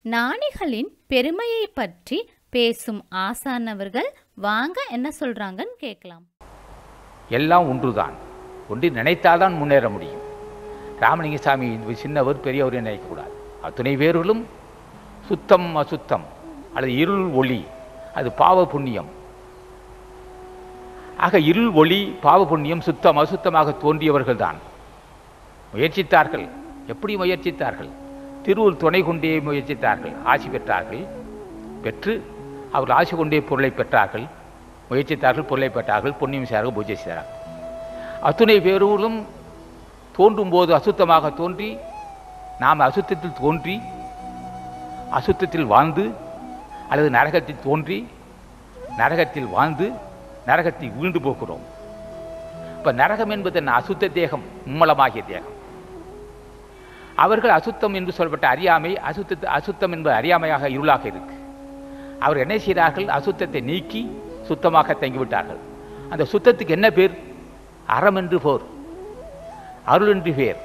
ஞானிகளின் பெருமையை பற்றி பேசும் ஆசானவர்கள் வாங்க என்ன சொல்றாங்கன்னு கேட்கலாம் எல்லாம் ஒன்றுதான் ஒன்று நினைத்தால்தான் முன்னேற முடியும் ராமலிங்கசாமி சின்னவர் பெரியவர் நினைக்கக்கூடாது அத்துணை பேர்களும் சுத்தம் அசுத்தம் அல்லது இருள் ஒளி அது பாவ புண்ணியம் ஆக இருள் ஒளி பாவ புண்ணியம் சுத்தம் அசுத்தமாக தோன்றியவர்கள் தான் முயற்சித்தார்கள் எப்படி முயற்சித்தார்கள் திருவுள் துணை கொண்டே முயற்சித்தார்கள் ஆசி பெற்றார்கள் பெற்று அவர் ஆசி கொண்டே பொருளை பெற்றார்கள் முயற்சித்தார்கள் பொருளை பெற்றார்கள் புண்ணியம் செய்தார்கள் பூஜை செய்தார்கள் அத்துணை பேரும் தோன்றும் போது அசுத்தமாக தோன்றி நாம் அசுத்தத்தில் தோன்றி அசுத்தத்தில் வாழ்ந்து அல்லது நரகத்தில் தோன்றி நரகத்தில் வாழ்ந்து நரகத்தில் வீழ்ந்து போகிறோம் இப்போ நரகம் என்பது என்ன அசுத்த தேகம் மும்மலமாகிய தேகம் அவர்கள் அசுத்தம் என்று சொல்லப்பட்ட அறியாமை அசுத்த அசுத்தம் என்பது அறியாமையாக இருளாக இருக்கு அவர் என்ன செய்கிறார்கள் அசுத்தத்தை நீக்கி சுத்தமாக தங்கிவிட்டார்கள் அந்த சுத்தத்துக்கு என்ன பேர் அறம் என்று போர் அருள் என்று பேர்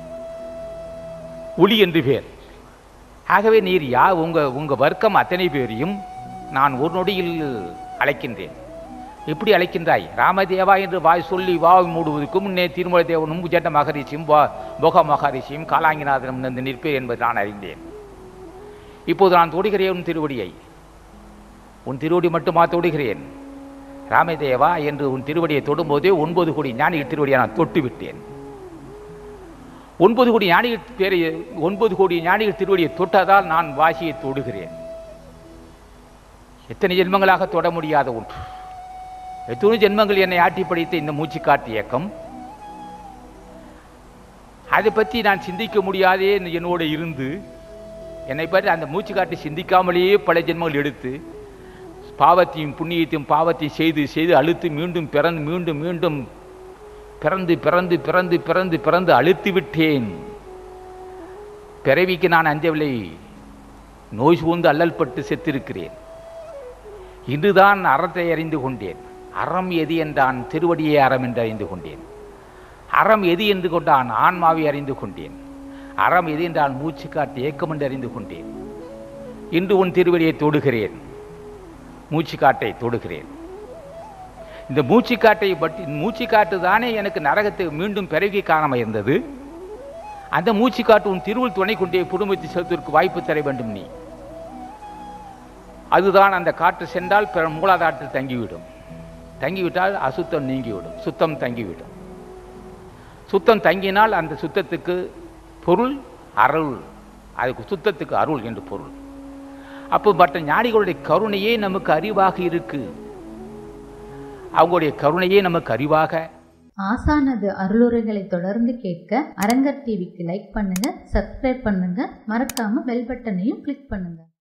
ஒளி என்று பேர் ஆகவே நீர் யா உங்க உங்க வர்க்கம் அத்தனை பேரையும் நான் ஒரு நொடியில் அழைக்கின்றேன் எப்படி அழைக்கின்றாய் ராமதேவா என்று வாய் சொல்லி வாய் மூடுவதற்கு முன்னே திருமலை தேவனும் உஜட்ட மகரிஷியும் போக மகரிஷியும் காலாங்கிநாதனும் வந்து நிற்பேன் என்பதை நான் அறிந்தேன் இப்போது நான் தொடுகிறேன் உன் திருவடியை உன் திருவடி மட்டுமா தொடுகிறேன் ராமதேவா என்று உன் திருவடியை தொடும்போதே ஒன்பது கோடி ஞானிகள் திருவடியை நான் தொட்டு விட்டேன் ஒன்பது கோடி ஞானிகள் பேரை ஒன்பது கோடி ஞானிகள் திருவடியை தொட்டதால் நான் வாசியை தொடுகிறேன் எத்தனை ஜென்மங்களாக தொட முடியாத ஒன்று எத்தனை ஜென்மங்கள் என்னை ஆட்டி படித்த இந்த மூச்சு காட்டு இயக்கம் அதை பற்றி நான் சிந்திக்க முடியாதே என்னோடு இருந்து என்னை பற்றி அந்த மூச்சு காட்டி சிந்திக்காமலேயே பல ஜென்மங்கள் எடுத்து பாவத்தையும் புண்ணியத்தையும் பாவத்தையும் செய்து செய்து அழுத்து மீண்டும் பிறந்து மீண்டும் மீண்டும் பிறந்து பிறந்து பிறந்து பிறந்து பிறந்து அழுத்து விட்டேன் பிறவிக்கு நான் அஞ்சவில்லை நோய் சூழ்ந்து அல்லல் பட்டு செத்திருக்கிறேன் இன்றுதான் அறத்தை அறிந்து கொண்டேன் அறம் எது என்றான் திருவடியை அறம் என்று அறிந்து கொண்டேன் அறம் எது என்று கொண்டான் ஆன்மாவை அறிந்து கொண்டேன் அறம் எது என்றால் மூச்சு காட்டு ஏக்கம் என்று அறிந்து கொண்டேன் இன்று உன் திருவடியை தொடுகிறேன் மூச்சு காட்டை தொடுகிறேன் இந்த மூச்சு காட்டை பற்றி மூச்சு காட்டு தானே எனக்கு நரகத்தை மீண்டும் பிறவி காணாம இருந்தது அந்த மூச்சு காட்டு உன் திருவுள் துணை கொண்டே குடும்பத்தை செலுத்துவதற்கு வாய்ப்பு தர வேண்டும் நீ அதுதான் அந்த காற்று சென்றால் பிற மூலாதாரத்தில் தங்கிவிடும் தங்கிவிட்டால் அசுத்தம் நீங்கிவிடும் சுத்தம் தங்கிவிடும் சுத்தம் தங்கினால் அந்த சுத்தத்துக்கு பொருள் அருள் அதுக்கு சுத்தத்துக்கு அருள் என்று பொருள் அப்போ மற்ற ஞானிகளுடைய கருணையே நமக்கு அறிவாக இருக்கு அவங்களுடைய கருணையே நமக்கு அறிவாக ஆசானது அருளுரைகளை தொடர்ந்து கேட்க அரங்கர் டிவிக்கு லைக் பண்ணுங்க சப்ஸ்கிரைப் பண்ணுங்க மறக்காம பெல் பட்டனையும் கிளிக் பண்ணுங்க